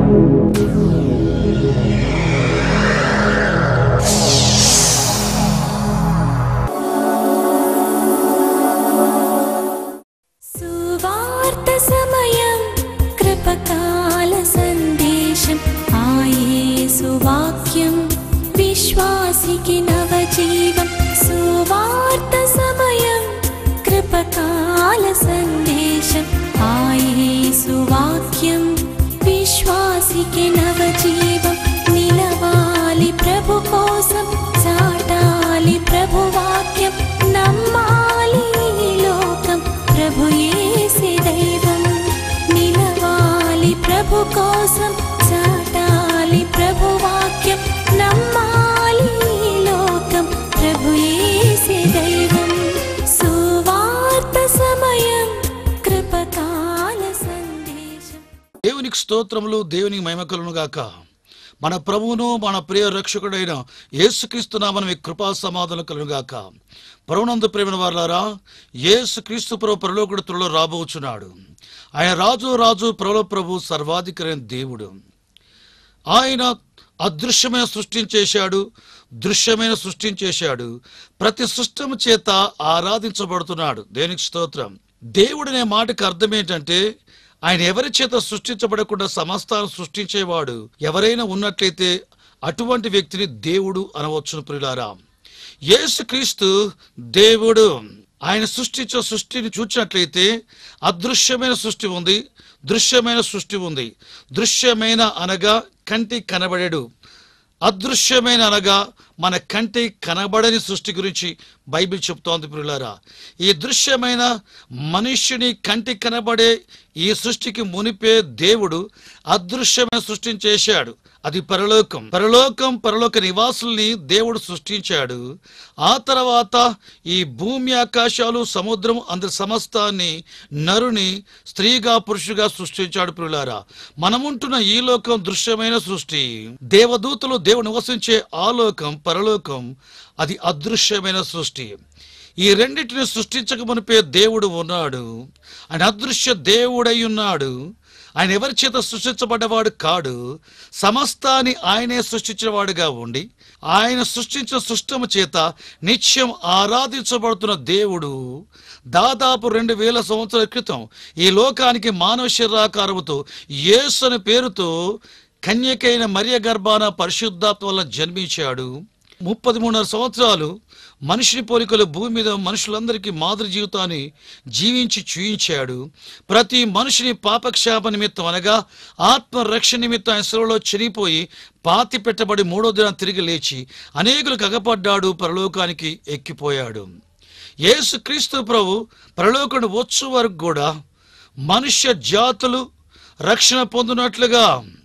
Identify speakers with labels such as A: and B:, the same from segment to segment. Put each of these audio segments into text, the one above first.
A: సువార్త సమయం కృపకాల సందేశం ఆయేసు వాక్యం విశ్వాసికి నవజీవం సువార్త సమయం కృపకాల సందేశం ఆయేసు వాక్యం విశ్వాసికి నవజీవం నిలవాలి ప్రభు కోసం చాటాలి ప్రభు వాక్యం నమ్మాలి ఈ లోకం ప్రభు యేసే దైవం నిలవాలి ప్రభు కోసం చాటాలి ప్రభు వాక్యం నమ్మాలి ఈ లోకం ప్రభు యేసే దైవం సువార్త సమయం కృపకాల సందేశం
B: దేవునికి స్తోత్రములు దేవునికి మహిమకలను గాక మన ప్రభువును మన ప్రియ రక్షకుడైన యేసుక్రీస్తు నామన మీ కృపా సమాధానం కలుగు గాక ప్రభునందు ప్రేమ వారులారా యేసుక్రీస్తు ప్రభు పరలోకుడు త్వరలో రాబోచున్నాడు ఆయన రాజు రాజు ప్రభుల ప్రభు సర్వాధికారైన దేవుడు ఆయన అదృశ్యమైన సృష్టించేశాడు దృశ్యమైన సృష్టించేశాడు ప్రతి సృష్టము చేత ఆరాధించబడుతున్నాడు దేనికి స్తోత్రం దేవుడనే మాటకు అర్థం ఏంటంటే ఆయన ఎవరి చేత సృష్టించబడకుండా సమస్తాన్ని సృష్టించేవాడు ఎవరైనా ఉన్నట్లయితే అటువంటి వ్యక్తిని దేవుడు అనవచ్చును ప్రియులారా యేసుక్రీస్తు దేవుడు ఆయన సృష్టించిన సృష్టిని చూచినట్లయితే అదృశ్యమైన సృష్టి ఉంది దృశ్యమైన సృష్టి ఉంది దృశ్యమైన అనగా కంటి కనబడేడు అదృశ్యమైన అనగా మన కంటి కనబడని సృష్టి గురించి బైబిల్ చెప్తోంది ప్రియులారా ఈ దృశ్యమైన మనుష్యుని కంటి కనబడే ఈ సృష్టికి మునిపే దేవుడు అదృశ్యమైన సృష్టిని చేశాడు అది పరలోకం పరలోకం పరలోక నివాసుల్ని దేవుడు సృష్టించాడు ఆ తర్వాత ఈ భూమి ఆకాశాలు సముద్రం అందరి సమస్తాన్ని నరుని స్త్రీగా పురుషుగా సృష్టించాడు ప్రియులారా మనముంటున్న ఈ లోకం దృశ్యమైన సృష్టి దేవదూతలు దేవుడు నివసించే ఆ లోకం పరలోకం అది అదృశ్యమైన సృష్టి ఈ రెండింటిని సృష్టించక మునిపే దేవుడు ఉన్నాడు ఆయన అదృశ్య దేవుడై ఉన్నాడు ఆయన ఎవరి చేత సృష్టించబడ్డవాడు కాడు సమస్తాన్ని ఆయనే సృష్టించినవాడుగా ఉండి ఆయన సృష్టించిన సృష్టము చేత నిత్యం ఆరాధించబడుతున్న దేవుడు దాదాపు రెండు వేల సంవత్సరాల క్రితం ఈ లోకానికి మానవ శరీరాకారముతో యేసు అనే పేరుతో కన్యకైన మరియ గర్భాన పరిశుద్ధాత్మ వల్ల జన్మించాడు ముప్పది మూడున్నర సంవత్సరాలు మనిషిని పోలికలు భూమి మీద మనుషులందరికీ మాదిరి జీవితాన్ని జీవించి చూయించాడు ప్రతి మనిషిని పాపక్షాప నిమిత్తం అనగా ఆత్మరక్షణ నిమిత్తం ఆయన శిలలో చనిపోయి పాతి పెట్టబడి మూడో దినం తిరిగి లేచి అనేకులకు అగపడ్డాడు పరలోకానికి ఎక్కిపోయాడు యేసు క్రీస్తు ప్రభు పరలోకను వచ్చు వరకు కూడా మనుష్య జాతులు రక్షణ పొందినట్లుగా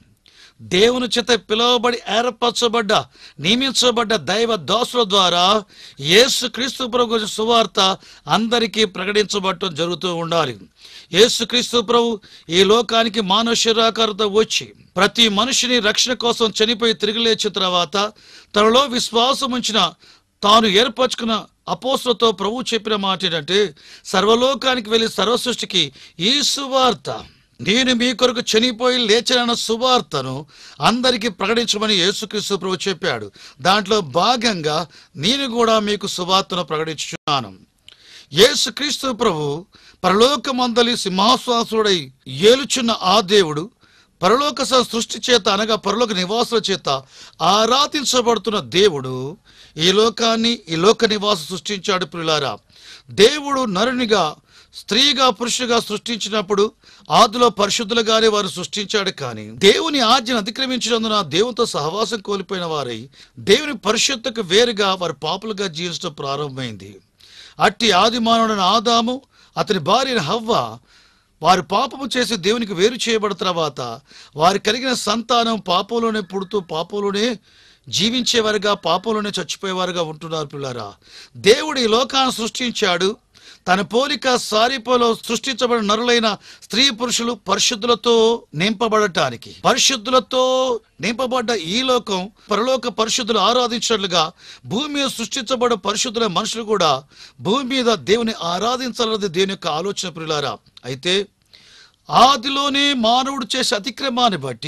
B: దేవుని చేత పిలువబడి ఏర్పరచబడ్డ నియమించబడ్డ దైవ దాసుల ద్వారా యేసు క్రీస్తు ప్రభు గురించి సువార్త అందరికీ ప్రకటించబడటం జరుగుతూ ఉండాలి యేసు క్రీస్తు ప్రభు ఈ లోకానికి మానవ శరీరాకారంతో వచ్చి ప్రతి మనిషిని రక్షణ కోసం చనిపోయి తిరిగి లేచిన తర్వాత తనలో విశ్వాసం ఉంచిన తాను ఏర్పరచుకున్న అపోస్తులతో ప్రభు చెప్పిన మాట ఏంటంటే సర్వలోకానికి వెళ్ళి సర్వసృష్టికి ఈ సువార్త నేను మీ కొరకు చనిపోయి లేచనన్న సువార్తను అందరికీ ప్రకటించమని యేసుక్రీస్తు ప్రభు చెప్పాడు దాంట్లో భాగంగా నేను కూడా మీకు సువార్తను ప్రకటించున్నాను యేసుక్రీస్తు ప్రభు పరలోకమందలి సింహాశ్వాసుడై ఏలుచున్న ఆ దేవుడు పరలోక స- సృష్టి చేత అనగా పరలోక నివాసుల చేత ఆరాధించబడుతున్న దేవుడు ఈ లోకాన్ని ఈ లోక నివాసం సృష్టించాడు ప్రియులారా దేవుడు నరునిగా స్త్రీగా పురుషుగా సృష్టించినప్పుడు ఆదిలో పరిశుద్ధులుగానే వారు సృష్టించాడు కానీ దేవుని ఆజ్ఞను అతిక్రమించినందున దేవునితో సహవాసం కోల్పోయిన వారై దేవుని పరిశుద్ధకు వేరుగా వారు పాపులుగా జీవించడం ప్రారంభమైంది అట్టి ఆది మానవుడైన ఆదాము అతని భార్య హవ్వ వారు పాపము చేసి దేవునికి వేరు చేయబడిన తర్వాత వారి కలిగిన సంతానం పాపంలోనే పుడుతూ పాపంలోనే జీవించేవారుగా పాపంలోనే చచ్చిపోయేవారుగా ఉంటున్నారు పిల్లారా దేవుడు ఈ లోకాన్ని సృష్టించాడు తన పోలిక సారిపోలో సృష్టించబడిన నరులైన స్త్రీ పురుషులు పరిశుద్ధులతో నింపబడటానికి పరిశుద్ధులతో నింపబడ్డ ఈ లోకం పరలోక పరిశుద్ధులు ఆరాధించినట్లుగా భూమి మీద సృష్టించబడ్డ పరిశుద్ధుల మనుషులు కూడా భూమి మీద దేవుని ఆరాధించాలన్నది దేవుని యొక్క ఆలోచన ప్రియులారా అయితే ఆదిలోనే మానవుడు చేసే అతిక్రమాన్ని బట్టి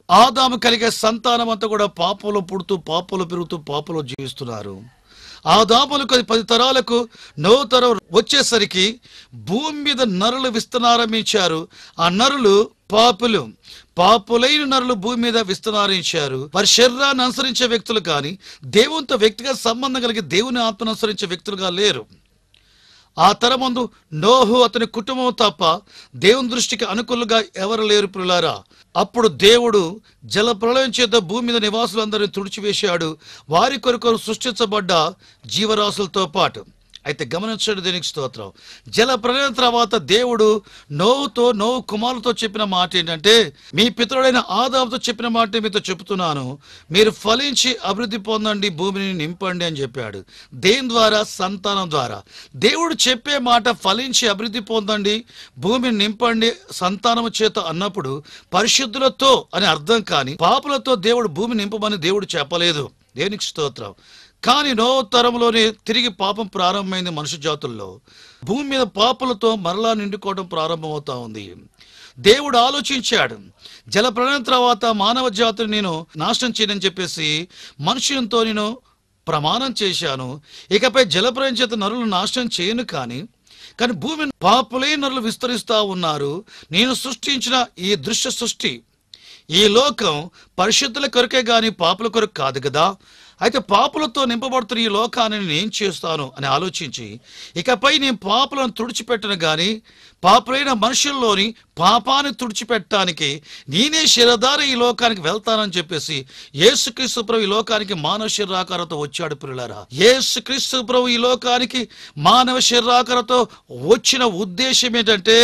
B: ఆదాము కలిగే సంతానం అంతా కూడా పాపంలో పుడుతూ పాపంలో పెరుగుతూ పాపంలో జీవిస్తున్నారు ఆదాములకు పది తరాలకు నో తరం వచ్చేసరికి భూమి మీద నరులు విస్తనారంభించారు ఆ నరులు పాపులు పాపులైన నరులు భూమి మీద విస్తనారించారు వారి శరీరాన్ని అనుసరించే వ్యక్తులు కానీ దేవునితో వ్యక్తిగత సంబంధం కలిగి దేవుని ఆత్మను అనుసరించే వ్యక్తులుగా లేరు ఆ తరమందు నోహు అతని కుటుంబం తప్ప దేవుని దృష్టికి అనుకూలంగా ఎవరు లేరు పిల్లారా అప్పుడు దేవుడు జల ప్రళయం చేత భూమి మీద నివాసులందరినీ తుడిచివేశాడు వారి కొరకు సృష్టించబడ్డ జీవరాశులతో పాటు అయితే గమనించండి దీనికి స్తోత్రం జల ప్రళయం తర్వాత దేవుడు నోవుతో నోవు కుమారులతో చెప్పిన మాట ఏంటంటే మీ పితరుడైన ఆదాముతో చెప్పిన మాట మీతో చెబుతున్నాను మీరు ఫలించి అభివృద్ధి పొందండి భూమిని నింపండి అని చెప్పాడు దేని ద్వారా సంతానం ద్వారా దేవుడు చెప్పే మాట ఫలించి అభివృద్ధి పొందండి భూమిని నింపండి సంతానము చేత అన్నప్పుడు పరిశుద్ధులతో అని అర్థం కానీ పాపులతో దేవుడు భూమి నింపమని దేవుడు చెప్పలేదు దేనికి స్తోత్రం కానీ నో తరంలోనే తిరిగి పాపం ప్రారంభమైంది మనుషు జాతుల్లో భూమి మీద పాపలతో మరలా నిండుకోవడం ప్రారంభమవుతా ఉంది దేవుడు ఆలోచించాడు జల ప్రళయం తర్వాత మానవ జాతిని నేను నాశనం చేయనని చెప్పేసి మనుషులతో నేను ప్రమాణం చేశాను ఇకపై జలప్రయం చేత నరులు నాశనం చేయను కానీ కానీ భూమి పాపులే నరులు విస్తరిస్తా ఉన్నారు నేను సృష్టించిన ఈ దృశ్య సృష్టి ఈ లోకం పరిశుద్ధుల కొరకే గాని పాపుల కొరకు కాదు కదా అయితే పాపులతో నింపబడుతున్న ఈ లోకాన్ని నేను ఏం చేస్తాను అని ఆలోచించి ఇకపై నేను పాపులను తుడిచిపెట్టను గాని పాపులైన మనుషుల్లోని పాపాన్ని తుడిచిపెట్టడానికి నేనే శిరదారి ఈ లోకానికి వెళ్తానని చెప్పేసి యేసుక్రీస్తు ప్రభు ఈ లోకానికి మానవ శరీరాకారంతో వచ్చాడు పిల్లలారా యేసుక్రీస్తు ప్రభు ఈ లోకానికి మానవ శరీరాకారంతో వచ్చిన ఉద్దేశం ఏంటంటే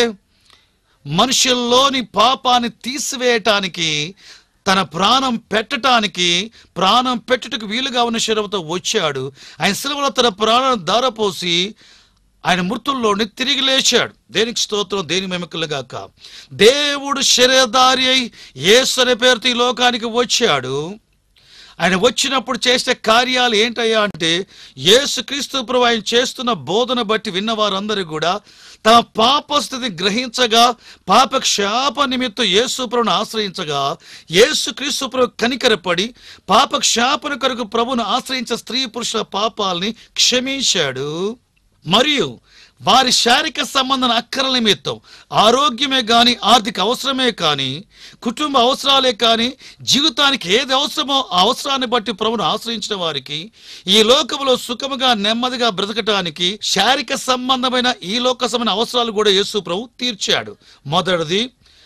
B: మనుషుల్లోని పాపాన్ని తీసివేయటానికి తన ప్రాణం పెట్టటానికి ప్రాణం పెట్టుటకు వీలుగా ఉన్న శరీరంతో వచ్చాడు ఆయన శిలువలో తన ప్రాణం దారపోసి ఆయన మృతుల్లోని తిరిగి లేచాడు దేనికి స్తోత్రం దేని మెమకులుగాక దేవుడు శరీరధారి అయి యేసు అనే పేరుతో ఈ లోకానికి వచ్చాడు ఆయన వచ్చినప్పుడు చేసే కార్యాలు ఏంటయ్యా అంటే యేసుక్రీస్తు ప్రభు ఆయన చేస్తున్న బోధన బట్టి విన్న వారందరూ కూడా తమ పాపస్థితి గ్రహించగా పాప క్షాప నిమిత్తం యేసు ప్రభును ఆశ్రయించగా యేసుక్రీస్తు ప్రభు కనికరపడి పాప క్షాపన కొరకు ప్రభును ఆశ్రయించే స్త్రీ పురుషుల పాపాలని క్షమించాడు మరియు వారి శారీరక సంబంధం అక్కరల నిమిత్తం ఆరోగ్యమే కానీ ఆర్థిక అవసరమే కానీ కుటుంబ అవసరాలే కానీ జీవితానికి ఏది అవసరమో ఆ అవసరాన్ని బట్టి ప్రభును ఆశ్రయించిన వారికి ఈ లోకములో సుఖముగా నెమ్మదిగా బ్రతకటానికి శారీరక సంబంధమైన ఈ లోక సంబంధ అవసరాలు కూడా యేసు ప్రభు తీర్చాడు మొదటిది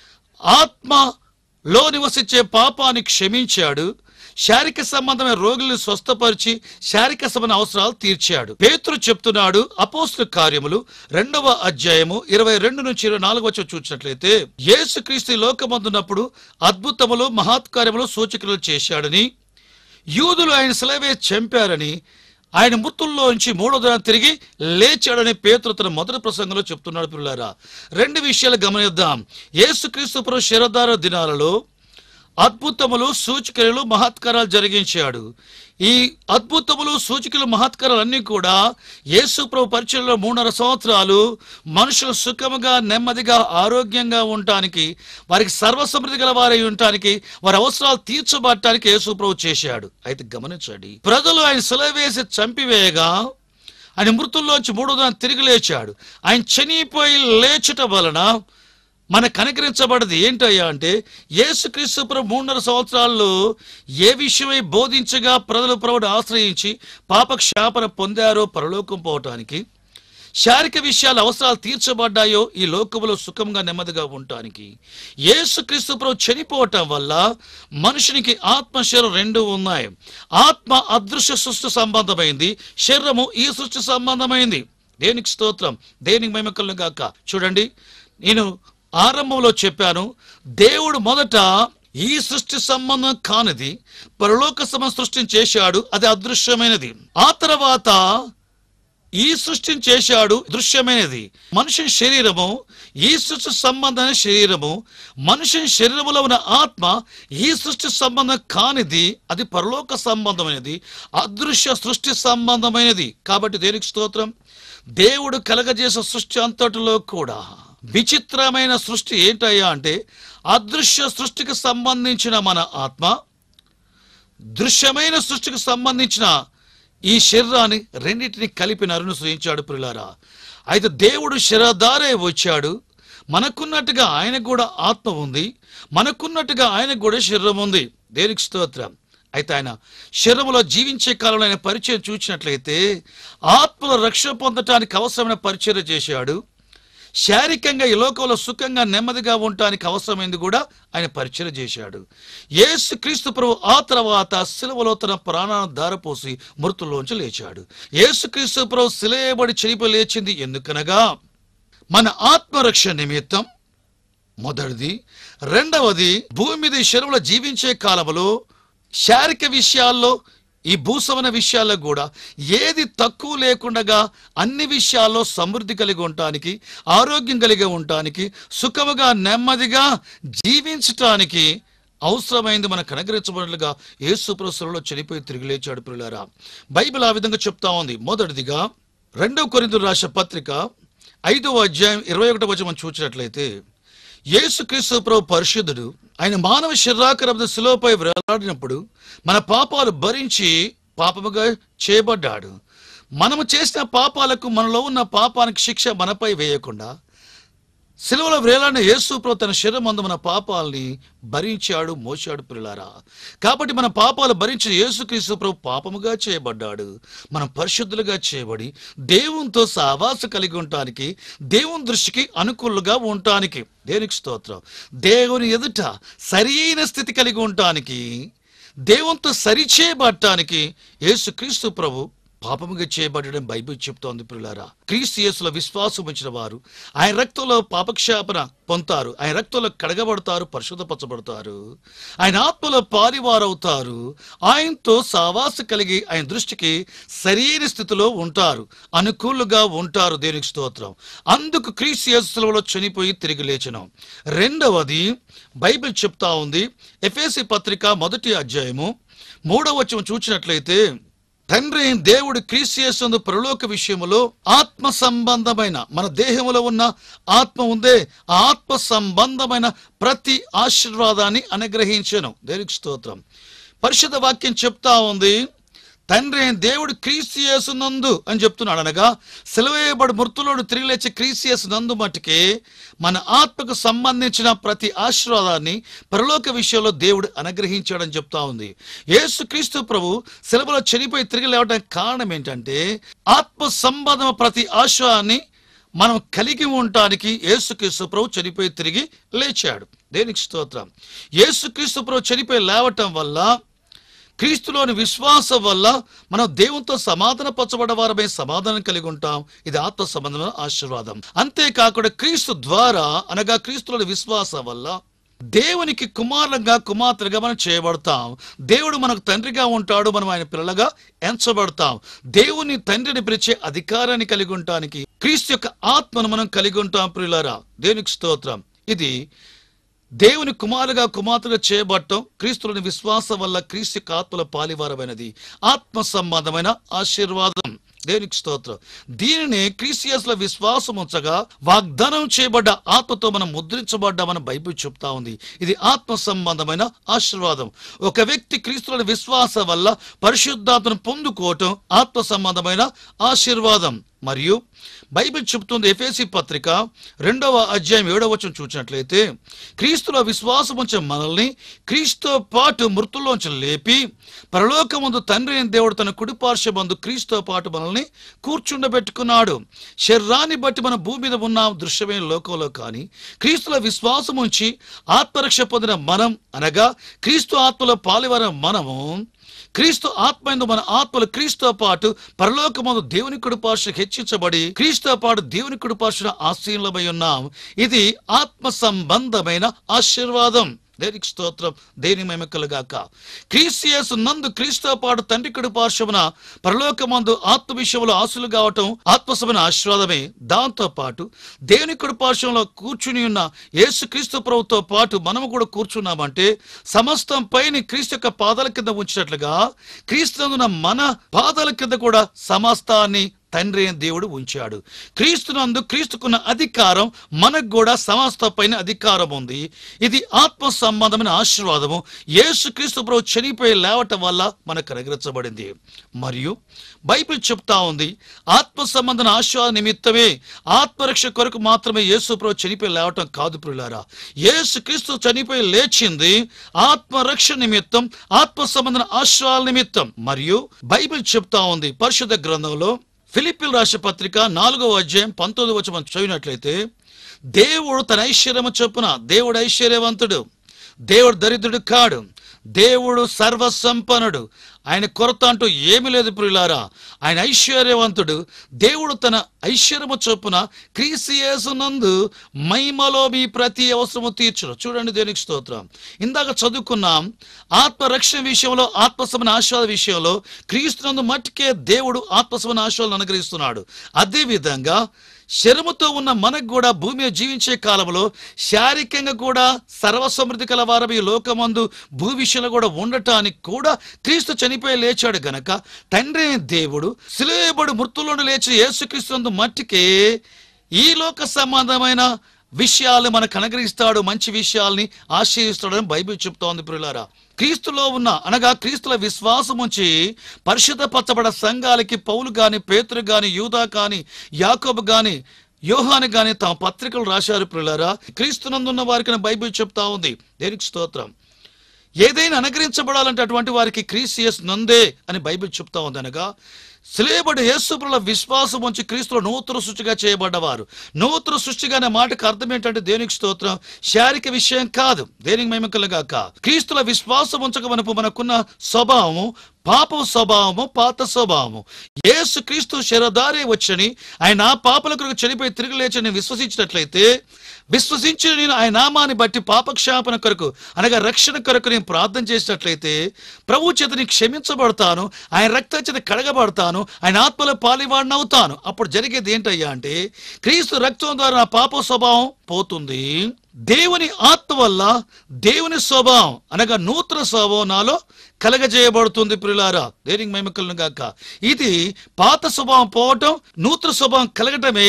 B: ఆత్మలో నివసించే పాపాన్ని క్షమించాడు శారీరక సంబంధమైన రోగులను స్వస్థపరిచి శారీరక సంబంధ అవసరాలు తీర్చాడు పేతురు చెప్తున్నాడు అపోస్తుల కార్యములు రెండవ అధ్యాయము ఇరవై రెండు నుంచి ఇరవై నాలుగు వచ్చి చూసినట్లయితే యేసుక్రీస్తు ఈ లోకమందున్నప్పుడు అద్భుతములు మహత్కార్యములు సూచకులు చేశాడని యూదులు ఆయన సెలవే చంపారని ఆయన మృతుల్లో నుంచి మూడో దినం తిరిగి లేచాడని పేతురు తన మొదటి ప్రసంగంలో చెప్తున్నాడు పిల్లారా రెండు విషయాలు గమనిద్దాం యేసుక్రీస్తు ప్రభు శరదార దినాలలో అద్భుతములు సూచికలు మహత్కారాలు జరిగించాడు ఈ అద్భుతములు సూచికలు మహత్కారాలు అన్నీ కూడా యేసు ప్రభు పరిచయంలో మూడున్నర సంవత్సరాలు మనుషులు సుఖముగా నెమ్మదిగా ఆరోగ్యంగా ఉండటానికి వారికి సర్వసమృద్ధి గల వారై ఉండటానికి వారి అవసరాలు తీర్చబడటానికి యేసు ప్రభు చేశాడు అయితే గమనించండి ప్రజలు ఆయన సెలవేసి చంపివేయగా ఆయన మృతుల్లోంచి మూడో దాన్ని తిరిగి లేచాడు ఆయన చనిపోయి లేచుట వలన మన కనికరించబడది ఏంటయ్యా అంటే యేసుక్రీస్తు ప్రభు మూడున్నర సంవత్సరాల్లో ఏ విషయమై బోధించగా ప్రజలు ప్రభుడు ఆశ్రయించి పాప క్షాపన పొందారో పరలోకం పోవటానికి శారీరక విషయాల అవసరాలు తీర్చబడ్డాయో ఈ లోకములో సుఖంగా నెమ్మదిగా ఉండటానికి యేసుక్రీస్తు ప్రభు చనిపోవటం వల్ల మనుషునికి ఆత్మ శరీరం రెండు ఉన్నాయి ఆత్మ అదృశ్య సృష్టి సంబంధమైంది శరీరము ఈ సృష్టి సంబంధమైంది దేనికి స్తోత్రం దేనికి మహిమకలను గాక చూడండి నేను ఆరంభంలో చెప్పాను దేవుడు మొదట ఈ సృష్టి సంబంధం కానిది పరలోక సమ సృష్టిని చేశాడు అది అదృశ్యమైనది ఆ తర్వాత ఈ సృష్టిని చేశాడు దృశ్యమైనది మనుషుని శరీరము ఈ సృష్టి సంబంధమైన శరీరము మనుషుని శరీరములో ఉన్న ఆత్మ ఈ సృష్టి సంబంధం కానిది అది పరలోక సంబంధమైనది అదృశ్య సృష్టి సంబంధమైనది కాబట్టి దేనికి స్తోత్రం దేవుడు కలగజేసే సృష్టి అంతటిలో కూడా విచిత్రమైన సృష్టి ఏంటయ్యా అంటే అదృశ్య సృష్టికి సంబంధించిన మన ఆత్మ దృశ్యమైన సృష్టికి సంబంధించిన ఈ శరీరాన్ని రెండింటిని కలిపి నరును సృజించాడు ప్రిలారా అయితే దేవుడు శరీరధారే వచ్చాడు మనకున్నట్టుగా ఆయనకు కూడా ఆత్మ ఉంది మనకున్నట్టుగా ఆయనకు కూడా శరీరం ఉంది దేనికి స్తోత్రం అయితే ఆయన శరీరంలో జీవించే కాలంలో ఆయన పరిచయం చూసినట్లయితే ఆత్మల రక్షణ పొందటానికి అవసరమైన పరిచయం చేశాడు శారీరకంగా ఈ లోకంలో సుఖంగా నెమ్మదిగా ఉండటానికి అవసరమైంది కూడా ఆయన పరిచయం చేశాడు యేసు క్రీస్తు ప్రభు ఆ తర్వాత శిలువలో తన ప్రాణాన్ని ధారపోసి మృతుల్లోంచి లేచాడు యేసు క్రీస్తు ప్రభు శిలయబడి చెరిపి లేచింది ఎందుకనగా మన ఆత్మరక్షణ నిమిత్తం మొదటిది రెండవది భూమి మీద ఈ శరీరంలో జీవించే కాలంలో శారీరక విషయాల్లో ఈ భూసమన విషయాల్లో కూడా ఏది తక్కువ లేకుండా అన్ని విషయాల్లో సమృద్ధి కలిగి ఉండటానికి ఆరోగ్యం కలిగి ఉండటానికి సుఖముగా నెమ్మదిగా జీవించటానికి అవసరమైంది మనకు అనుగ్రహించబడినట్లుగా యేసు ప్రసరంలో చనిపోయి తిరిగి లేచాడు ప్రియులారా బైబిల్ ఆ విధంగా చెప్తా ఉంది మొదటిదిగా రెండవ కొరింథీయులు రాసిన పత్రిక ఐదవ అధ్యాయం ఇరవై ఒకటో వచ్చి మనం చూసినట్లయితే యేసుక్రీస్తు ప్రభు పరిశుద్ధుడు ఆయన మానవ శరీరాకరణ శిలువపై వేలాడినప్పుడు మన పాపాలు భరించి పాపముగా చేయబడ్డాడు మనము చేసిన పాపాలకు మనలో ఉన్న పాపానికి శిక్ష మనపై వేయకుండా సిలువలో వేలాడిన యేసు ప్రభు తన శరీరం అందు మన పాపాలని భరించాడు మోసాడు పిల్లారా కాబట్టి మన పాపాలు భరించిన యేసుక్రీస్తు ప్రభు పాపముగా చేయబడ్డాడు మనం పరిశుద్ధులుగా చేయబడి దేవునితో సహవాస కలిగి ఉండటానికి దేవుని దృష్టికి అనుకూలంగా ఉండటానికి దేనికి స్తోత్రం దేవుని ఎదుట సరైన స్థితి కలిగి ఉండటానికి దేవునితో సరిచేయబడటానికి యేసుక్రీస్తు ప్రభు పాపముగా చేయబడడం బైబిల్ చెప్తోంది పిల్లారా క్రీస్తు యేసులో విశ్వాసం ఉంచిన వారు ఆయన రక్తంలో పాపక్షాపన పొందుతారు ఆయన రక్తంలో కడగబడతారు పరిశుద్ధపరచబడతారు ఆయన ఆత్మలో పారివారవుతారు ఆయనతో సావాస కలిగి ఆయన దృష్టికి సరైన స్థితిలో ఉంటారు అనుకూలంగా ఉంటారు దేనికి స్తోత్రం అందుకు క్రీస్తు యేసులో చనిపోయి తిరిగి లేచను రెండవది బైబిల్ చెప్తా ఉంది ఎఫ్ఎసి పత్రిక మొదటి అధ్యాయము మూడవ వచనం చూసినట్లయితే తండ్రి అయిన దేవుడు క్రీస్తియేసు పరలోక విషయములో ఆత్మ సంబంధమైన మన దేహములో ఉన్న ఆత్మ ఉందే ఆ ఆత్మ సంబంధమైన ప్రతి ఆశీర్వాదాన్ని అనుగ్రహించను దేనికి స్తోత్రం పరిశుద్ధ వాక్యం చెప్తా ఉంది తండ్రి అయిన దేవుడు క్రీస్తు నందు అని చెప్తున్నాడు అనగా సెలవేయబడి మృతులోడు తిరిగి లేచే క్రీస్తు నందు మట్టుకే మన ఆత్మకు సంబంధించిన ప్రతి ఆశీర్వాదాన్ని పరలోక విషయంలో దేవుడు అనుగ్రహించాడని చెప్తా ఉంది యేసు క్రీస్తు ప్రభు సెలవులో చనిపోయి తిరిగి లేవడానికి కారణం ఏంటంటే ఆత్మ సంబంధం ప్రతి ఆశీర్వాదాన్ని మనం కలిగి ఉండటానికి యేసుక్రీస్తు ప్రభు చనిపోయి తిరిగి లేచాడు దేనికి స్తోత్రం యేసుక్రీస్తు ప్రభు చనిపోయి లేవటం వల్ల క్రీస్తులోని విశ్వాసం వల్ల మనం దేవునితో సమాధాన పరచబడ్డ వారమే సమాధానం కలిగి ఉంటాం ఇది ఆత్మ సంబంధమైన ఆశీర్వాదం అంతేకాకుండా క్రీస్తు ద్వారా అనగా క్రీస్తులోని విశ్వాసం వల్ల దేవునికి కుమారులుగా కుమార్తెలుగా మనం చేయబడతాం దేవుడు మనకు తండ్రిగా ఉంటాడు మనం ఆయన పిల్లలుగా ఎంచబడతాం దేవుని తండ్రిని పిలిచే అధికారాన్ని కలిగి ఉండటానికి క్రీస్తు యొక్క ఆత్మను మనం కలిగి ఉంటాం ప్రియులారా దేవునికి స్తోత్రం ఇది దేవుని కుమారుగా కుమార్తెగా చేయబడటం క్రీస్తులోని విశ్వాసం వల్ల క్రీస్తు యొక్క ఆత్మల పాలివారమైనది ఆత్మ సంబంధమైన ఆశీర్వాదం దేవునికి స్తోత్రం దీనిని క్రీస్టియస్ల విశ్వాసం ఉంచగా వాగ్దానం చేయబడ్డ ఆత్మతో మనం ముద్రించబడ్డామని బైబిల్ చెప్తా ఉంది ఇది ఆత్మ సంబంధమైన ఆశీర్వాదం ఒక వ్యక్తి క్రీస్తులోని విశ్వాసం వల్ల పరిశుద్ధాత్మను పొందుకోవటం ఆత్మ సంబంధమైన ఆశీర్వాదం మరియు బైబిల్ చెప్తుంది ఎఫేసి పత్రిక రెండవ అధ్యాయం ఏడవ వచనం చూసినట్లయితే క్రీస్తులో విశ్వాసం ఉంచే మనల్ని క్రీస్తుతో పాటు మృతుల్లోంచి లేపి పరలోకమందు తండ్రి అయిన దేవుడు తన కుడిపార్శ్వమందు క్రీస్తుతో పాటు మనల్ని కూర్చుండబెట్టుకున్నాడు శరీరాన్ని బట్టి మన భూమి మీద ఉన్న దృశ్యమైన లోకంలో కానీ క్రీస్తులో విశ్వాసం ఉంచి ఆత్మరక్ష పొందిన మనం అనగా క్రీస్తు ఆత్మలో పాలివరం మనము క్రీస్తు ఆత్మైందు మన ఆత్మలు క్రీస్తుతో పాటు పరలోకమందు దేవుని కుడి పార్శ్వ హెచ్చించబడి క్రీస్తుతో పాటు దేవుని కుడి పార్శ్వ ఆశీలమై ఉన్నాం ఇది ఆత్మ సంబంధమైన ఆశీర్వాదం దేనికి స్తోత్రం దేని మెమకలుగాక క్రీస్తియస్ నందు క్రీస్తుతో పాటు తండ్రి కుడి పార్శ్వమున పరలోకమందు ఆత్మ విషయంలో ఆశలు కావటం ఆత్మసమైన ఆశీర్వాదమే దాంతో పాటు దేవుని కుడి పార్శ్వంలో కూర్చుని ఉన్న యేసు క్రీస్తు ప్రభుతో పాటు మనము కూడా కూర్చున్నామంటే సమస్తం పైన క్రీస్తు యొక్క పాదాల కింద ఉంచినట్లుగా క్రీస్తునందున మన పాదాల కింద కూడా సమస్తాన్ని తండ్రి అయిన దేవుడు ఉంచాడు క్రీస్తునందు క్రీస్తుకున్న అధికారం మనకు కూడా సమస్త పైన అధికారం ఉంది ఇది ఆత్మ సంబంధమైన ఆశీర్వాదము యేసు క్రీస్తు ప్రభు చనిపోయి లేవటం వల్ల మనకు అనుగ్రహించబడింది మరియు బైబిల్ చెప్తా ఉంది ఆత్మ సంబంధన ఆశీర్వాద నిమిత్తమే ఆత్మరక్ష కొరకు మాత్రమే యేసు ప్రభు చనిపోయి లేవటం కాదు ప్రియులారా యేసు క్రీస్తు చనిపోయి లేచింది ఆత్మరక్ష నిమిత్తం ఆత్మ సంబంధన ఆశీర్వాద నిమిత్తం మరియు బైబిల్ చెప్తా ఉంది పరిశుద్ధ గ్రంథంలో ఫిలిపిల్ రాష్ట్ర పత్రిక నాలుగవ అధ్యాయం పంతొమ్మిది వచ్చి మనం చదివినట్లయితే దేవుడు తన ఐశ్వర్యము చొప్పున దేవుడు ఐశ్వర్యవంతుడు దేవుడు దరిద్రుడు కాడు దేవుడు సర్వసంపన్నుడు ఆయన కొరత అంటూ ఏమీ లేదు ప్రియులారా ఆయన ఐశ్వర్యవంతుడు దేవుడు తన ఐశ్వర్యము చొప్పున క్రీసియేసునందు మహిమలో మీ ప్రతి అవసరము తీర్చును చూడండి దేనికి స్తోత్రం ఇందాక చదువుకున్నాం ఆత్మరక్షణ విషయంలో ఆత్మసమన ఆశీర్వాద విషయంలో క్రీస్తునందు మట్టుకే దేవుడు ఆత్మసమన ఆశీర్వాదాలను అనుగ్రహిస్తున్నాడు అదే విధంగా శరముతో ఉన్న మనకు కూడా భూమి మీద జీవించే కాలంలో శారీరకంగా కూడా సర్వసమృద్ధి కల వారం ఈ లోకమందు భూ విషయంలో కూడా ఉండటానికి కూడా క్రీస్తు చనిపోయి లేచాడు గనక తండ్రి అయిన దేవుడు సిలువేబడు మృతులను లేచి యేసుక్రీస్తు మట్టికే ఈ లోక సంబంధమైన విషయాలు మనకు అనుగ్రహిస్తాడు మంచి విషయాల్ని ఆశీర్స్తాడని బైబిల్ చెప్తోంది ప్రియులారా క్రీస్తులో ఉన్న అనగా క్రీస్తుల విశ్వాసం ఉంచి పరిశుద్ధపరచబడ సంఘాలకి పౌలు గాని పేతురు గాని యూదా కాని యాకోబు గాని యోహాని గాని తమ పత్రికలు రాశారు ప్రియులారా క్రీస్తునందున్న వారికి బైబిల్ చెప్తా ఉంది దేనికి స్తోత్రం ఏదైనా అనుగ్రహించబడాలంటే అటువంటి వారికి క్రీసియస్ నందే అని బైబిల్ చెప్తా ఉంది అనగా సిలేబడి యేసుప్రుల విశ్వాసం ఉంచి క్రీస్తులో నూతన సృష్టిగా చేయబడ్డవారు నూతన సృష్టిగా అనే మాటకు అర్థం ఏంటంటే దేనికి స్తోత్రం శారీరక విషయం కాదు దేనికి మహిమకలుగాక క్రీస్తుల విశ్వాసం ఉంచక మనకు మనకున్న స్వభావము పాప స్వభావము పాత స్వభావము యేసు క్రీస్తు శరదారే వచ్చని ఆయన ఆ పాపల కొరకు చనిపోయి తిరిగి లేచని విశ్వసించినట్లయితే విశ్వసించిన నేను ఆయన నామాన్ని బట్టి పాపక్షాపన కొరకు అనగా రక్షణ కొరకు నేను ప్రార్థన చేసినట్లయితే ప్రభు చేతని క్షమించబడతాను ఆయన రక్త చేత కడగబడతాను ఆయన ఆత్మలో పాలివాడిని అవుతాను అప్పుడు జరిగేది ఏంటయ్యా అంటే క్రీస్తు రక్తం ద్వారా నా పాప స్వభావం పోతుంది దేవుని ఆత్మ వల్ల దేవుని స్వభావం అనగా నూతన స్వభావం నాలో కలగజేయబడుతుంది ప్రియులారా దేనికి మహిమకలను గాక ఇది పాత స్వభావం పోవటం నూతన స్వభావం కలగటమే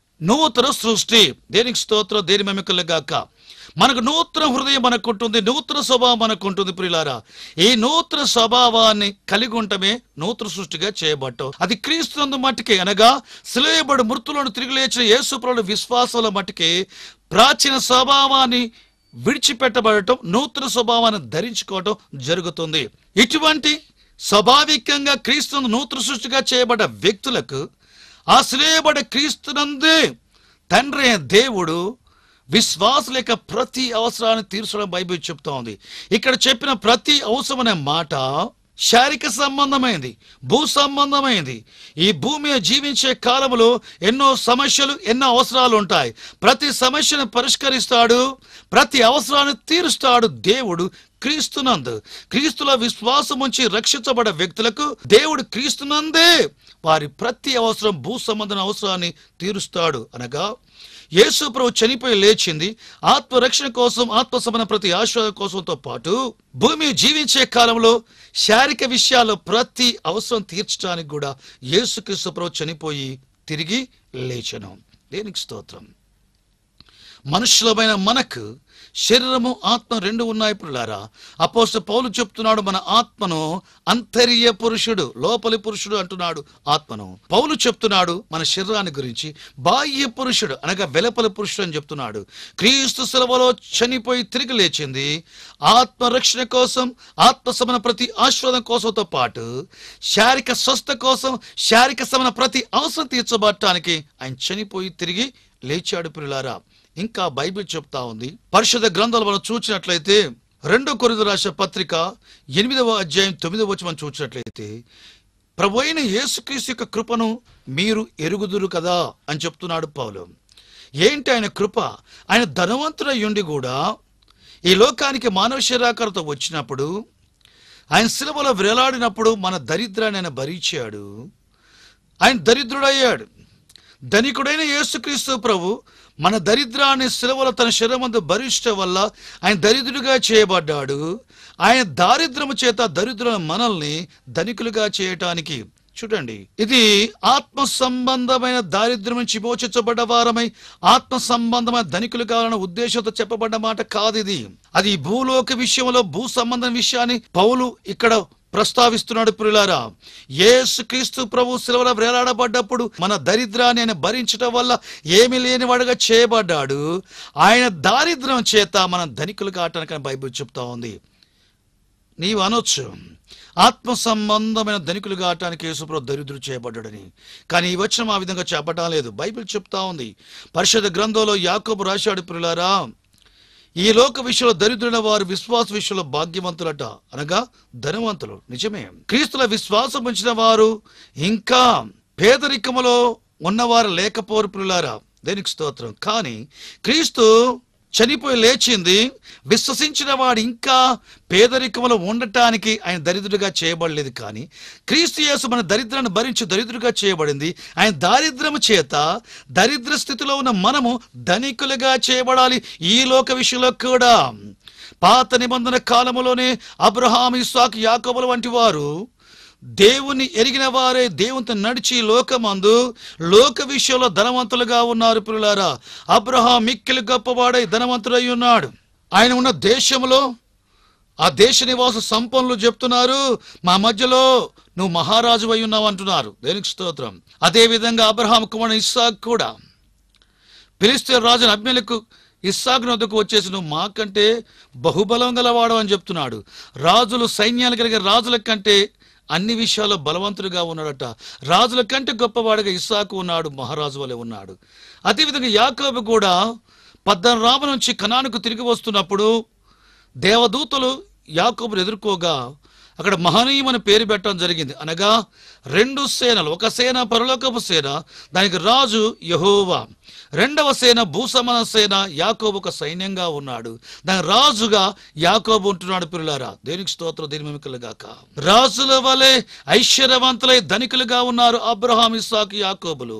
B: నూతన సృష్టి దేనికి స్తోత్రం దేని మహిమకలు గాక మనకు నూతన హృదయం మనకు ఉంటుంది నూతన స్వభావం మనకు ఉంటుంది ప్రియులారా ఈ నూతన స్వభావాన్ని కలిగి ఉండటమే నూతన సృష్టిగా చేయబట్టం అది క్రీస్తునందు మట్టుకే అనగా సిలువేయబడి మృతులను తిరిగి లేచిన యేసుప్రభుల విశ్వాసంలో మట్టుకే ప్రాచీన స్వభావాన్ని విడిచిపెట్టబడటం నూతన స్వభావాన్ని ధరించుకోవటం జరుగుతుంది ఇటువంటి స్వాభావికంగా క్రీస్తును నూతన సృష్టిగా చేయబడ్డ వ్యక్తులకు ఆ శ్రేయబడ క్రీస్తునందే తండ్రి అయిన దేవుడు విశ్వాసుల యొక్క ప్రతి అవసరాన్ని తీర్చడం బైబిల్ చెప్తా ఉంది ఇక్కడ చెప్పిన ప్రతి అవసరం అనే మాట శారీరక సంబంధమైంది భూ సంబంధమైంది ఈ భూమి మీద జీవించే కాలంలో ఎన్నో సమస్యలు ఎన్నో అవసరాలు ఉంటాయి ప్రతి సమస్యను పరిష్కరిస్తాడు ప్రతి అవసరాన్ని తీరుస్తాడు దేవుడు క్రీస్తునందు క్రీస్తుల విశ్వాసం ఉంచి రక్షించబడే వ్యక్తులకు దేవుడు క్రీస్తునందే వారి ప్రతి అవసరం భూ సంబంధన అవసరాన్ని తీరుస్తాడు అనగా యేసు ప్రభు చనిపోయి లేచింది ఆత్మరక్షణ కోసం ఆత్మ సంబంధ ప్రతి ఆశ్వాద కోసంతో పాటు భూమి జీవించే కాలంలో శారీరక విషయాల్లో ప్రతి అవసరం తీర్చడానికి కూడా యేసుక్రీస్తు ప్రభు చనిపోయి తిరిగి లేచను దేనికి స్తోత్రం మనుషులమైన మనకు శరీరము ఆత్మ రెండు ఉన్నాయి పురులారా అపోస్త పౌలు చెప్తున్నాడు మన ఆత్మను అంతర్య పురుషుడు లోపలి పురుషుడు అంటున్నాడు ఆత్మను పౌలు చెప్తున్నాడు మన శరీరాన్ని గురించి బాహ్య పురుషుడు అనగా వెలపలి పురుషుడు అని చెప్తున్నాడు క్రీస్తు సెలవులో చనిపోయి తిరిగి లేచింది ఆత్మ రక్షణ కోసం ఆత్మ సమన ప్రతి ఆశ్వాదం కోసంతో పాటు శారీరక స్వస్థ కోసం శారీరక సమన ప్రతి అవసరం తీర్చబడటానికి ఆయన చనిపోయి తిరిగి లేచాడు పిల్లారా ఇంకా బైబిల్ చెప్తా ఉంది పరిశుద్ధ గ్రంథాలు మనం చూసినట్లయితే రెండో కొరింథీ రాసిన పత్రిక ఎనిమిదవ అధ్యాయం తొమ్మిదవ వచ్చి మనం చూసినట్లయితే ప్రభు అయిన యేసుక్రీస్తు యొక్క కృపను మీరు ఎరుగుదురు కదా అని చెప్తున్నాడు పౌలు ఏంటి ఆయన కృప ఆయన ధనవంతుడయ్యుండి కూడా ఈ లోకానికి మానవ శరీరాకారతో వచ్చినప్పుడు ఆయన శిలువలో వేలాడినప్పుడు మన దరిద్రాన్ని ఆయన భరించాడు ఆయన దరిద్రుడయ్యాడు ధనికుడైన యేసుక్రీస్తు ప్రభు మన దరిద్రాన్ని శిలవల తన శరీరమందు భరించడం వల్ల ఆయన దరిద్రుడిగా చేయబడ్డాడు ఆయన దారిద్రము చేత దరిద్రుల మనల్ని ధనికులుగా చేయటానికి చూడండి ఇది ఆత్మ సంబంధమైన దారిద్ర్యం నుంచి విమోచించబడ్డ వారమై ఆత్మ సంబంధమైన ధనికులు కావాలన్న ఉద్దేశంతో చెప్పబడ్డ మాట కాదు ఇది అది భూలోక విషయంలో భూ సంబంధం విషయాన్ని పౌలు ఇక్కడ ప్రస్తావిస్తున్నాడు ప్రియులారా యేసు క్రీస్తు ప్రభు శిలవల వేలాడబడ్డప్పుడు మన దరిద్రాన్ని ఆయన భరించటం వల్ల ఏమీ లేనివాడుగా చేయబడ్డాడు ఆయన దారిద్ర్యం చేత మనం ధనికులు కావటానికి బైబిల్ చెప్తా ఉంది నీవు అనొచ్చు ఆత్మ సంబంధమైన ధనికులు కావటానికి యేసుప్రభు దరిద్రుడు చేయబడ్డాడని కానీ ఈ వచనం ఆ విధంగా చెప్పటం లేదు బైబిల్ చెప్తా ఉంది పరిషత్ గ్రంథంలో యాకోబు రాశాడు ప్రియులారా ఈ లోక విషయంలో దరిద్రుల వారు విశ్వాస విషయంలో భాగ్యవంతులట అనగా ధనవంతులు నిజమే క్రీస్తుల విశ్వాసం ఉంచిన వారు ఇంకా పేదరికములో ఉన్నవారు లేకపోరు ప్రియులారా దేనికి స్తోత్రం కానీ క్రీస్తు చనిపోయి లేచింది విశ్వసించిన వాడు ఇంకా పేదరికములో ఉండటానికి ఆయన దరిద్రుడిగా చేయబడలేదు కానీ క్రీస్తు యేసు మన దరిద్రాన్ని భరించి దరిద్రుడిగా చేయబడింది ఆయన దారిద్రము చేత దరిద్ర స్థితిలో ఉన్న మనము ధనికులుగా చేయబడాలి ఈ లోక విషయంలో కూడా పాత నిబంధన కాలములోనే అబ్రహాం ఇస్సాక్ యాకోబుల వంటి వారు దేవుని ఎరిగిన వారే దేవునితో నడిచి లోకమందు లోక విషయంలో ధనవంతులుగా ఉన్నారు పిల్లారా అబ్రహాం మిక్కిలి గొప్పవాడై ధనవంతుడై ఉన్నాడు ఆయన ఉన్న దేశంలో ఆ దేశ నివాస సంపన్నులు చెప్తున్నారు మా మధ్యలో నువ్వు మహారాజు అయి ఉన్నావు అంటున్నారు దేనికి స్తోత్రం అదే విధంగా అబ్రహాం కుమారుడు ఇస్సాక్ కూడా ఫిలిస్తీన్ రాజుని అభిమేలకు ఇస్సాకు వద్దకు వచ్చేసి నువ్వు మాకంటే బహుబలం గలవాడు అని చెప్తున్నాడు రాజులు సైన్యాలు కలిగిన రాజుల కంటే అన్ని విషయాల్లో బలవంతుడిగా ఉన్నాడట రాజుల కంటే గొప్పవాడిగా ఇస్సాకు ఉన్నాడు మహారాజు వలె ఉన్నాడు అదేవిధంగా యాకోబు కూడా పద్దన రామ నుంచి కనానుకు తిరిగి వస్తున్నప్పుడు దేవదూతలు యాకోబును ఎదుర్కోగా అక్కడ మహనీయమని పేరు పెట్టడం జరిగింది అనగా రెండు సేనలు ఒక సేన పరలోకపు సేన దానికి రాజు యహోవా రెండవ సేన భూసమన సేన యాకోబు ఒక సైన్యంగా ఉన్నాడు దాని రాజుగా యాకోబు ఉంటున్నాడు పిల్లారా దేనికి స్తోత్రం దేని మెమికలుగాక రాజుల వలె ఐశ్వర్యవంతులై ధనికులుగా ఉన్నారు అబ్రహాం ఇస్సాకు యాకోబులు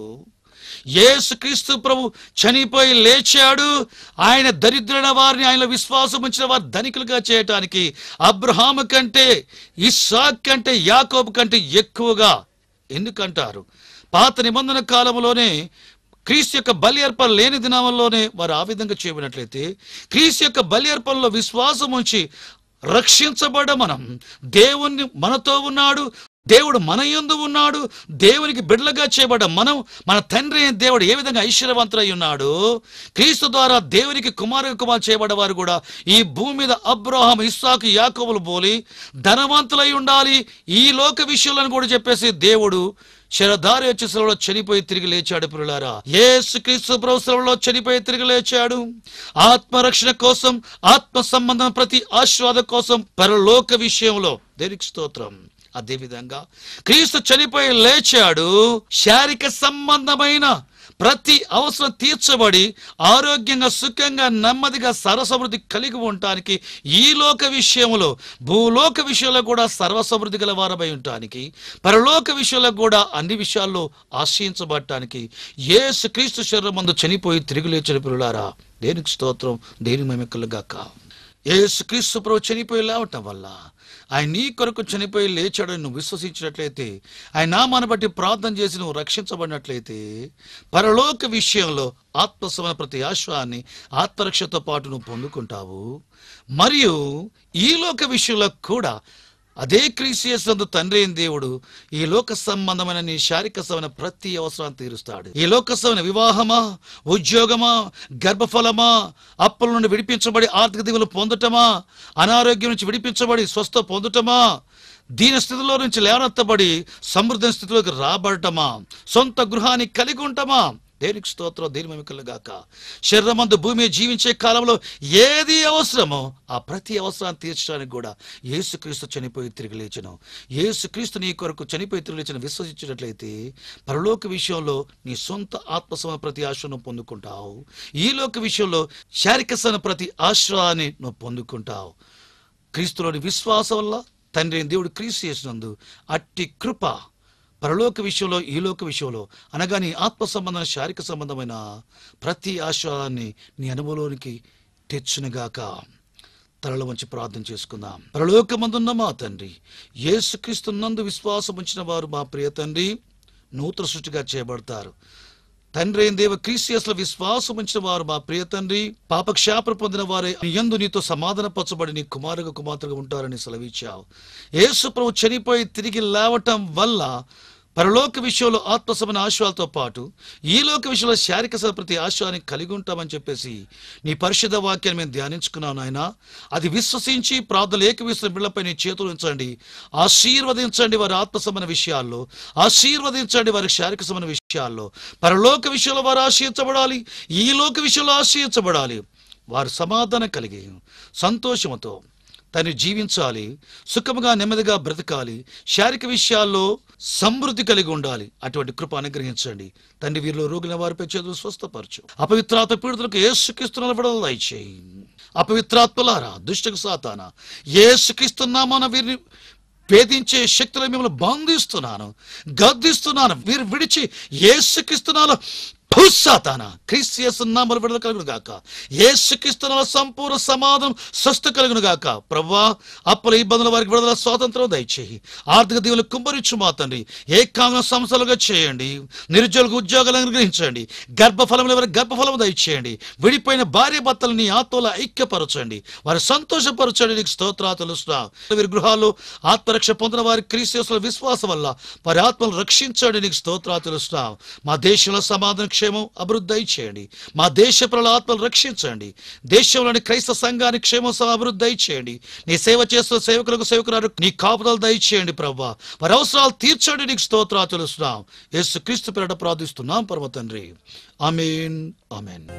B: యేసు క్రీస్తు ప్రభు చనిపోయి లేచాడు ఆయన దరిద్రుల వారిని ఆయన విశ్వాసం ఉంచిన వారు ధనికులుగా చేయటానికి అబ్రహాము కంటే ఇస్సాక్ కంటే యాకోబు కంటే ఎక్కువగా ఎందుకంటారు పాత నిబంధన కాలంలోనే క్రీస్తు యొక్క బలి అర్పణ లేని దినాలలో వారు ఆ విధంగా చేయబడినట్లయితే క్రీస్తు యొక్క బలి అర్పణలో విశ్వాసం ఉంచి రక్షించబడ మనం దేవుణ్ణి మనతో ఉన్నాడు దేవుడు మన యందు ఉన్నాడు దేవునికి బిడ్డలుగా చేయబడ్డ మనం మన తండ్రి అయిన దేవుడు ఏ విధంగా ఐశ్వర్యవంతులై ఉన్నాడు క్రీస్తు ద్వారా దేవునికి కుమారు కుమారు చేయబడ్డ వారు కూడా ఈ భూమి మీద అబ్రహాం ఇస్సాకు యాకోబులు పోలి ధనవంతులై ఉండాలి ఈ లోక విషయాలను కూడా చెప్పేసి దేవుడు శరధారి వచ్చి సెలవులో చనిపోయి తిరిగి లేచాడు పిల్లారా యేసు క్రీస్తు ప్రభు సెలవులో చనిపోయి తిరిగి లేచాడు ఆత్మరక్షణ కోసం ఆత్మ సంబంధం ప్రతి ఆశీర్వాద కోసం పరలోక విషయంలో దేనికి స్తోత్రం అదేవిధంగా క్రీస్తు చనిపోయి లేచాడు శారీరక సంబంధమైన ప్రతి అవసరం తీర్చబడి ఆరోగ్యంగా సుఖంగా నెమ్మదిగా సర్వసమృద్ధి కలిగి ఉండటానికి ఈ లోక విషయంలో భూలోక విషయంలో కూడా సర్వసమృద్ధి గల వారమై ఉండటానికి పరలోక విషయంలో కూడా అన్ని విషయాల్లో ఆశ్రయించబడటానికి యేసు క్రీస్తు శరీరం మందు చనిపోయి తిరిగి లేచిన పిల్లారా దేనికి స్తోత్రం దేని మెమెక్కలుగాక యేసు క్రీస్తు ప్రభు చనిపోయి లేవటం వల్ల ఆయన నీ కొరకు చనిపోయి లేచాడని నువ్వు విశ్వసించినట్లయితే ఆయన నామాన్ని బట్టి ప్రార్థన చేసి నువ్వు రక్షించబడినట్లయితే పరలోక విషయంలో ఆత్మసమైన ప్రతి ఆశ్వాన్ని ఆత్మరక్షతో పాటు నువ్వు పొందుకుంటావు మరియు ఈ లోక విషయంలో కూడా అదే క్రీసియస్నందు తండ్రి అయిన దేవుడు ఈ లోక సంబంధమైన నీ శారీరక సంబంధమైన ప్రతి అవసరాన్ని తీరుస్తాడు ఈ లోక సంబంధమైన వివాహమా ఉద్యోగమా గర్భఫలమా అప్పుల నుండి విడిపించబడి ఆర్థిక దిగులు పొందటమా అనారోగ్యం నుంచి విడిపించబడి స్వస్థ పొందటమా దీని స్థితిలో నుంచి లేవనెత్తబడి సమృద్ధి స్థితిలోకి రాబడటమా సొంత గృహాన్ని కలిగి ఉంటామా దేనికి స్తోత్రం దేని మమికలుగాక శరీరమందు భూమి మీద జీవించే కాలంలో ఏది అవసరమో ఆ ప్రతి అవసరాన్ని తీర్చడానికి కూడా యేసుక్రీస్తు చనిపోయి తిరిగి లేచను యేసుక్రీస్తు నీ కొరకు చనిపోయి తిరిగి లేచిన విశ్వసించినట్లయితే పరలోక విషయంలో నీ సొంత ఆత్మసమ ప్రతి ఆశ్రయం పొందుకుంటావు ఈ లోక విషయంలో శారీరక ప్రతి ఆశ్రయాన్ని నువ్వు పొందుకుంటావు క్రీస్తులోని విశ్వాసం వల్ల తండ్రి అయిన దేవుడు క్రీస్తు చేసినందు అట్టి కృప పరలోక విషయంలో ఈ లోక విషయంలో అనగా నీ ఆత్మ సంబంధమైన శారీరక సంబంధమైన ప్రతి ఆశ్వాదాన్ని నీ అనుభవంలోనికి తెచ్చునుగాక తలలో వంచి ప్రార్థన చేసుకుందాం పరలోకమందున్న మా తండ్రి యేసుక్రీస్తు నందు విశ్వాసం ఉంచిన వారు మా ప్రియ తండ్రి నూతన సృష్టిగా చేయబడతారు తండ్రి అయిన దేవ క్రీస్తియస్ల విశ్వాసం ఉంచిన వారు మా ప్రియ తండ్రి పాపక్షాపన పొందిన వారే ఎందు నీతో సమాధాన పరచబడి నీ కుమారుగా కుమార్తెగా ఉంటారని సెలవిచ్చావు యేసు ప్రభు చనిపోయి తిరిగి లేవటం వల్ల పరలోక విషయంలో ఆత్మసమైన ఆశ్వాలతో పాటు ఈ లోక విషయంలో శారీరక ప్రతి ఆశ్వాన్ని కలిగి ఉంటామని చెప్పేసి నీ పరిశుద్ధ వాక్యాన్ని మేము ధ్యానించుకున్నాం నాయన అది విశ్వసించి ప్రార్థనలు ఏకవిస్తున్న బిళ్ళపై నీ చేతులు ఉంచండి ఆశీర్వదించండి వారి ఆత్మసమైన విషయాల్లో ఆశీర్వదించండి వారి శారీరక సంబంధ విషయాల్లో పరలోక విషయంలో వారు ఆశీర్చబడాలి ఈ లోక విషయంలో ఆశీర్చబడాలి వారు సమాధానం కలిగి సంతోషంతో తను జీవించాలి సుఖముగా నెమ్మదిగా బ్రతకాలి శారీరక విషయాల్లో సమృద్ధి కలిగి ఉండాలి అటువంటి కృప అనుగ్రహించండి తండ్రి వీరిలో రోగిన వారిపై చేతులు స్వస్థపరచు అపవిత్రాత్మ పీడితులకు ఏసుక్రీస్తున్న విడుదల దయచేయి అపవిత్రాత్మలారా దుష్టకు సాతాన ఏసుక్రీస్తున్నామన్న వీరిని వేధించే శక్తులు మిమ్మల్ని బంధిస్తున్నాను గద్దిస్తున్నాను వీరు విడిచి ఏసుక్రీస్తున్నాను భూసాతాన క్రీస్తు నామలు విడుదల కలుగును గాక ఏసుక్రీస్తునాల సంపూర్ణ సమాధానం స్వస్థ కలుగును గాక ప్రవ్వా అప్పుల ఇబ్బందుల వారికి విడుదల స్వాతంత్రం దయచేయి ఆర్థిక దీవులు కుంభరించు మా తండ్రి ఏకాంగ సంస్థలుగా చేయండి నిరుద్యోగులకు ఉద్యోగాలు అనుగ్రహించండి గర్భఫలములు ఎవరి గర్భఫలము దయచేయండి విడిపోయిన భార్య భర్తలు నీ ఆత్మల ఐక్యపరచండి వారి సంతోషపరచండి నీకు స్తోత్రా తెలుస్తున్నా వీరి గృహాల్లో ఆత్మరక్ష పొందిన వారి క్రీస్తుల విశ్వాసం వల్ల వారి ఆత్మలు రక్షించండి నీకు స్తోత్రా తెలుస్తున్నా మా దేశంలో సమాధాన క్షేమం అభివృద్ధి దయచేయండి మా దేశ ప్రజల ఆత్మలు రక్షించండి దేశంలోని క్రైస్తవ సంఘానికి క్షేమం సమ అభివృద్ధి దయచేయండి నీ సేవ చేస్తున్న సేవకులకు సేవకురాలు నీ కాపుదలు దయచేయండి ప్రవ్వా వారి అవసరాలు తీర్చండి నీకు స్తోత్రా తెలుస్తున్నాం యేసు క్రీస్తు పేరట ప్రార్థిస్తున్నాం పరమ తండ్రి ఆమేన్ ఆమేన్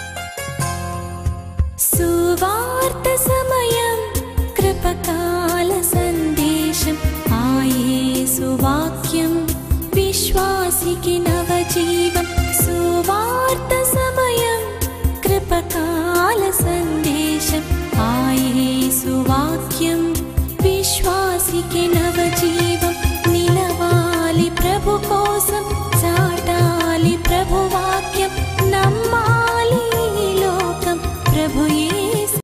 A: సువార్త సమయం కృపకాల సందేశం ఆయేసు వాక్యం విశ్వాసికి నవజీవం సువార్త సమయం కృపకాల సందేశం ఆయేసు వాక్యం విశ్వాసికి నవజీవం నిలవాలి ప్రభు కోసం చాటాలి ప్రభు వాక్యం